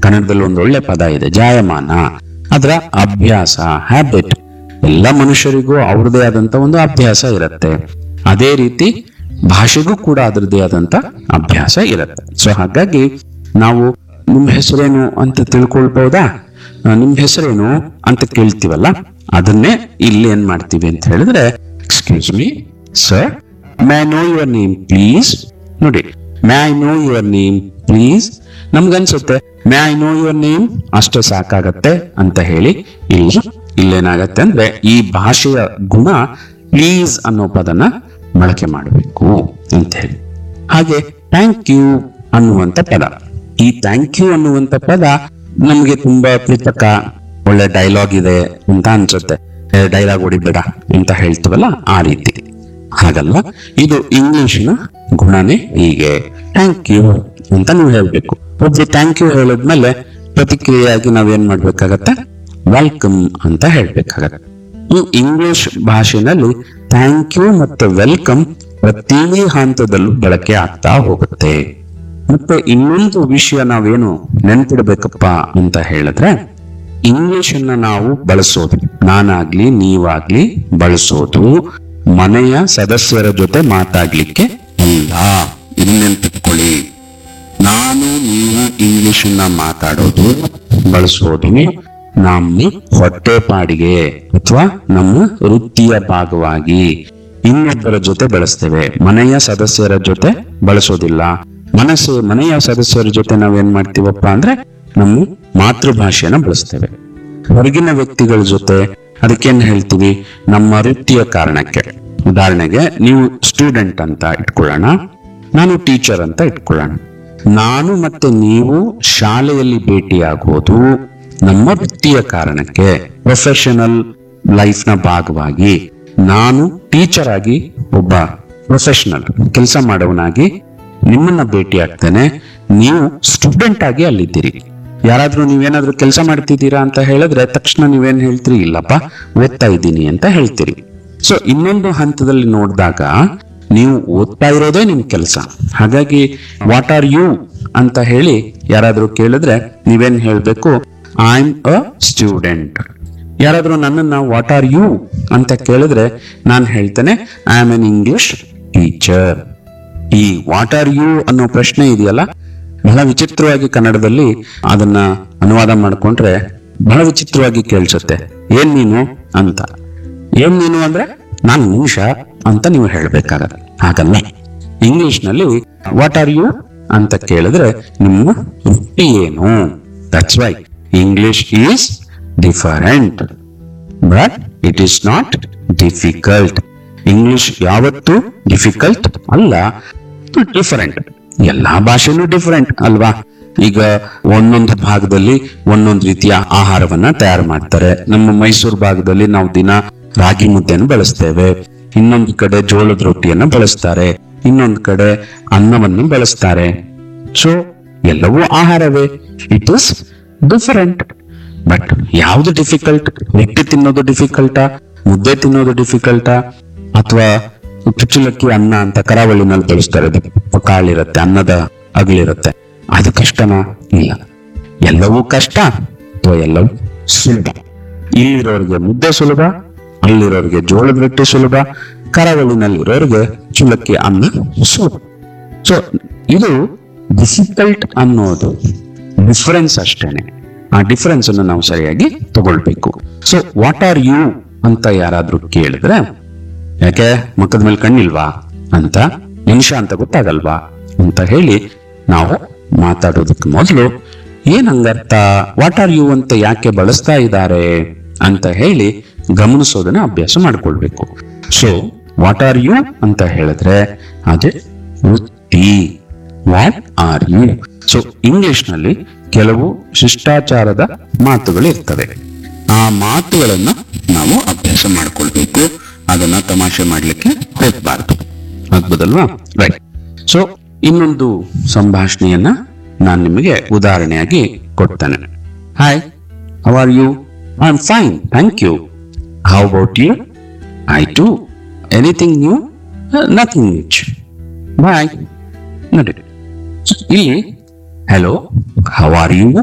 ಕನ್ನಡದಲ್ಲಿ ಒಂದು ಒಳ್ಳೆ ಪದ ಇದೆ ಜಾಯಮಾನ ಅದರ ಅಭ್ಯಾಸ ಹ್ಯಾಬಿಟ್ ಎಲ್ಲ ಮನುಷ್ಯರಿಗೂ ಅವ್ರದೇ ಆದಂತ ಒಂದು ಅಭ್ಯಾಸ ಇರುತ್ತೆ ಅದೇ ರೀತಿ ಭಾಷೆಗೂ ಕೂಡ ಅದರದೇ ಆದಂತ ಅಭ್ಯಾಸ ಇರುತ್ತೆ ಸೊ ಹಾಗಾಗಿ ನಾವು ನಿಮ್ ಹೆಸರೇನು ಅಂತ ತಿಳ್ಕೊಳ್ಬಹುದಾ ಆ, ನಿಮ್ ಹೆಸರೇನು ಅಂತ ಕೇಳ್ತೀವಲ್ಲ ಅದನ್ನೇ ಇಲ್ಲಿ ಏನ್ ಮಾಡ್ತೀವಿ ಅಂತ ಹೇಳಿದ್ರೆ excuse me sir my know your name please ನೋಡಿ my I know your name please ನಮ್ಗನ್ಸುತ್ತೆ my I know your name ಅಷ್ಟೇ ಸಾಕಾಗತ್ತೆ ಅಂತ ಹೇಳಿ ಇಲ್ಲಿ ಇಲ್ಲೇನಾಗತ್ತೆ ಅಂದ್ರೆ ಈ ಭಾಷೆಯ ಗುಣ ಪ್ಲೀಸ್ ಅನ್ನೋ ಪದನ ಬಳಕೆ ಮಾಡಬೇಕು ಅಂತ ಹೇಳಿ ಹಾಗೆ ಥ್ಯಾಂಕ್ ಯು ಅನ್ನುವಂತ ಪದ ಈ ಥ್ಯಾಂಕ್ ಯು ಅನ್ನುವಂತ ಪದ ನಮ್ಗೆ ತುಂಬಾ ಕೃತಕ ಒಳ್ಳೆ ಡೈಲಾಗ್ ಇದೆ ಅಂತ ಅನ್ಸುತ್ತೆ ಡೈಲಾಗ್ ಹೊಡಿಬೇಡ ಅಂತ ಹೇಳ್ತೀವಲ್ಲ ಆ ರೀತಿ ಹಾಗಲ್ಲ ಇದು ಇಂಗ್ಲಿಷಿನ ಗುಣನೇ ಹೀಗೆ ಥ್ಯಾಂಕ್ ಯು ಅಂತ ನೀವು ಹೇಳ್ಬೇಕು ಒಬ್ರು ಥ್ಯಾಂಕ್ ಯು ಹೇಳಿದ್ಮೇಲೆ ಪ್ರತಿಕ್ರಿಯೆಯಾಗಿ ನಾವೇನ್ ಮಾಡ್ಬೇಕಾಗತ್ತೆ ವೆಲ್ಕಮ್ ಅಂತ ಹೇಳ್ಬೇಕಾಗತ್ತೆ ಈ ಇಂಗ್ಲಿಷ್ ಭಾಷೆನಲ್ಲಿ ಥ್ಯಾಂಕ್ ಯು ಮತ್ತು ವೆಲ್ಕಮ್ ಪ್ರತಿ ಹಂತದಲ್ಲೂ ಬಳಕೆ ಆಗ್ತಾ ಹೋಗುತ್ತೆ ಮತ್ತೆ ಇನ್ನೊಂದು ವಿಷಯ ನಾವೇನು ನೆನ್ಪಿಡ್ಬೇಕಪ್ಪ ಅಂತ ಹೇಳಿದ್ರೆ ಇಂಗ್ಲಿಷ್ ಅನ್ನ ನಾವು ಬಳಸೋದು ನಾನಾಗ್ಲಿ ನೀವಾಗ್ಲಿ ಬಳಸೋದು ಮನೆಯ ಸದಸ್ಯರ ಜೊತೆ ಮಾತಾಡ್ಲಿಕ್ಕೆ ಇಲ್ಲ ಇದು ನೆನ್ಪಿಟ್ಕೊಳ್ಳಿ ನಾನು ನೀವು ಇಂಗ್ಲಿಷ್ ಅನ್ನ ಮಾತಾಡೋದು ಬಳಸೋದು ನಮ್ಮ ಹೊಟ್ಟೆಪಾಡಿಗೆ ಅಥವಾ ನಮ್ಮ ವೃತ್ತಿಯ ಭಾಗವಾಗಿ ಇನ್ನೊಬ್ಬರ ಜೊತೆ ಬಳಸ್ತೇವೆ ಮನೆಯ ಸದಸ್ಯರ ಜೊತೆ ಬಳಸೋದಿಲ್ಲ ಮನಸ್ಸು ಮನೆಯ ಸದಸ್ಯರ ಜೊತೆ ನಾವೇನ್ ಮಾಡ್ತೀವಪ್ಪ ಅಂದ್ರೆ ನಮ್ಮ ಮಾತೃಭಾಷೆಯನ್ನ ಬಳಸ್ತೇವೆ ಹೊರಗಿನ ವ್ಯಕ್ತಿಗಳ ಜೊತೆ ಅದಕ್ಕೇನ್ ಹೇಳ್ತೀವಿ ನಮ್ಮ ವೃತ್ತಿಯ ಕಾರಣಕ್ಕೆ ಉದಾಹರಣೆಗೆ ನೀವು ಸ್ಟೂಡೆಂಟ್ ಅಂತ ಇಟ್ಕೊಳ್ಳೋಣ ನಾನು ಟೀಚರ್ ಅಂತ ಇಟ್ಕೊಳ್ಳೋಣ ನಾನು ಮತ್ತೆ ನೀವು ಶಾಲೆಯಲ್ಲಿ ಭೇಟಿಯಾಗೋದು ನಮ್ಮ ವೃತ್ತಿಯ ಕಾರಣಕ್ಕೆ ಪ್ರೊಫೆಷನಲ್ ಲೈಫ್ ನ ಭಾಗವಾಗಿ ನಾನು ಟೀಚರ್ ಆಗಿ ಒಬ್ಬ ಪ್ರೊಫೆಷನಲ್ ಕೆಲಸ ಮಾಡೋವನಾಗಿ ನಿಮ್ಮನ್ನ ಭೇಟಿ ಆಗ್ತೇನೆ ನೀವು ಸ್ಟೂಡೆಂಟ್ ಆಗಿ ಅಲ್ಲಿದ್ದೀರಿ ಯಾರಾದ್ರೂ ನೀವೇನಾದ್ರೂ ಕೆಲಸ ಮಾಡ್ತಿದ್ದೀರಾ ಅಂತ ಹೇಳಿದ್ರೆ ತಕ್ಷಣ ನೀವೇನ್ ಹೇಳ್ತೀರಿ ಇಲ್ಲಪ್ಪ ಓದ್ತಾ ಇದ್ದೀನಿ ಅಂತ ಹೇಳ್ತೀರಿ ಸೊ ಇನ್ನೊಂದು ಹಂತದಲ್ಲಿ ನೋಡಿದಾಗ ನೀವು ಓದ್ತಾ ಇರೋದೇ ನಿಮ್ ಕೆಲಸ ಹಾಗಾಗಿ ವಾಟ್ ಆರ್ ಯು ಅಂತ ಹೇಳಿ ಯಾರಾದ್ರೂ ಕೇಳಿದ್ರೆ ನೀವೇನ್ ಹೇಳ್ಬೇಕು ಐ ಆಮ್ ಅ ಸ್ಟೂಡೆಂಟ್ ಯಾರಾದ್ರೂ ನನ್ನನ್ನ ವಾಟ್ ಆರ್ ಯು ಅಂತ ಕೇಳಿದ್ರೆ ನಾನು ಹೇಳ್ತೇನೆ I am an English teacher ಈ ವಾಟ್ ಆರ್ ಯು ಅನ್ನೋ ಪ್ರಶ್ನೆ ಇದೆಯಲ್ಲ ಬಹಳ ವಿಚಿತ್ರವಾಗಿ ಕನ್ನಡದಲ್ಲಿ ಅದನ್ನ ಅನುವಾದ ಮಾಡ್ಕೊಂಡ್ರೆ ಬಹಳ ವಿಚಿತ್ರವಾಗಿ ಕೇಳಿಸುತ್ತೆ ಏನ್ ನೀನು ಅಂತ ಏನ್ ನೀನು ಅಂದ್ರೆ ನಾನು ಮನುಷ್ಯ ಅಂತ ನೀವು ಹೇಳ್ಬೇಕಾಗತ್ತೆ ಹಾಗಲ್ಲ ಇಂಗ್ಲಿಷ್ ನಲ್ಲಿ ವಾಟ್ ಆರ್ ಯು ಅಂತ ಕೇಳಿದ್ರೆ ನಿಮ್ಮ ವೃತ್ತಿ ಏನು that's why English is different but it is not difficult English ಯಾವತ್ತೂ ಡಿಫಿಕಲ್ಟ್ ಅಲ್ಲ ಡಿಫರೆಂಟ್ ಎಲ್ಲಾ ಭಾಷೆನೂ ಡಿಫರೆಂಟ್ ಅಲ್ವಾ ಈಗ ಒಂದೊಂದು ಭಾಗದಲ್ಲಿ ಒಂದೊಂದು ರೀತಿಯ ಆಹಾರವನ್ನ ತಯಾರು ಮಾಡ್ತಾರೆ ನಮ್ಮ ಮೈಸೂರು ಭಾಗದಲ್ಲಿ ನಾವು ದಿನ ರಾಗಿ ಮುದ್ದೆಯನ್ನು ಬಳಸ್ತೇವೆ ಇನ್ನೊಂದು ಕಡೆ ಜೋಳದ ರೊಟ್ಟಿಯನ್ನ ಬಳಸ್ತಾರೆ ಇನ್ನೊಂದು ಕಡೆ ಅನ್ನವನ್ನು ಬಳಸ್ತಾರೆ ಸೊ ಎಲ್ಲವೂ ಆಹಾರವೇ ಇಟ್ ಇಸ್ ಡಿಫರೆಂಟ್ ಬಟ್ ಯಾವ್ದು ಡಿಫಿಕಲ್ಟ್ ರೊಟ್ಟಿ ತಿನ್ನೋದು ಡಿಫಿಕಲ್ಟಾ ಮುದ್ದೆ ತಿನ್ನೋದು ಡಿಫಿಕಲ್ಟಾ ಅಥವಾ ಕುಚ್ಚಲಕ್ಕಿ ಅನ್ನ ಅಂತ ಕರಾವಳಿನಲ್ಲಿ ಬಳಸ್ತಾರೆ ಅದು ಕಾಳಿರುತ್ತೆ ಅನ್ನದ ಅಗಲಿರುತ್ತೆ ಅದು ಕಷ್ಟನಾ ಇಲ್ಲ ಎಲ್ಲವೂ ಕಷ್ಟ ಅಥವಾ ಎಲ್ಲವೂ ಸುಲಭ ಇಲ್ಲಿರೋರಿಗೆ ಮುದ್ದೆ ಸುಲಭ ಅಲ್ಲಿರೋರಿಗೆ ಜೋಳದ ರೊಟ್ಟಿ ಸುಲಭ ಕರಾವಳಿನಲ್ಲಿರೋರಿಗೆ ಚುಲಕ್ಕಿ ಅನ್ನ ಸುಲಭ ಸೊ ಇದು ಡಿಫಿಕಲ್ಟ್ ಅನ್ನೋದು ಡಿಫರೆನ್ಸ್ ಅಷ್ಟೇನೆ ಆ ಡಿಫರೆನ್ಸ್ ಅನ್ನು ನಾವು ಸರಿಯಾಗಿ ತಗೊಳ್ಬೇಕು ಸೊ ವಾಟ್ ಆರ್ ಯು ಅಂತ ಯಾರಾದ್ರೂ ಕೇಳಿದ್ರೆ ಯಾಕೆ ಮುಖದ ಮೇಲೆ ಕಣ್ಣಿಲ್ವಾ ಅಂತ ಮನುಷ್ಯ ಅಂತ ಗೊತ್ತಾಗಲ್ವಾ ಅಂತ ಹೇಳಿ ನಾವು ಮಾತಾಡೋದಕ್ಕೆ ಮೊದಲು ಏನ್ ಹಂಗರ್ಥ ವಾಟ್ ಆರ್ ಯು ಅಂತ ಯಾಕೆ ಬಳಸ್ತಾ ಇದ್ದಾರೆ ಅಂತ ಹೇಳಿ ಗಮನಿಸೋದನ್ನ ಅಭ್ಯಾಸ ಮಾಡ್ಕೊಳ್ಬೇಕು ಸೊ ವಾಟ್ ಆರ್ ಯು ಅಂತ ಹೇಳಿದ್ರೆ ಅದೇ ವೃತ್ತಿ what are you so English ನಲ್ಲಿ ಕೆಲವು ಶಿಷ್ಟಾಚಾರದ ಮಾತುಗಳು ಇರ್ತವೆ ಆ ಮಾತುಗಳನ್ನ ನಾವು ಅಭ್ಯಾಸ ಮಾಡ್ಕೊಳ್ಬೇಕು ಅದನ್ನ ತಮಾಷೆ ಮಾಡ್ಲಿಕ್ಕೆ ಹೋಗ್ಬಾರ್ದು ಆಗ್ಬೋದಲ್ವಾ ರೈಟ್ ಸೊ ಇನ್ನೊಂದು ಸಂಭಾಷಣೆಯನ್ನ ನಾನು ನಿಮಗೆ ಉದಾಹರಣೆಯಾಗಿ ಕೊಡ್ತೇನೆ hi how are you I am fine thank you how about you I to anything new nothing rich bye ನೋಡಿ ಇಲ್ಲಿ ಹೆಲೋ ಹೌ ಆರ್ ಯು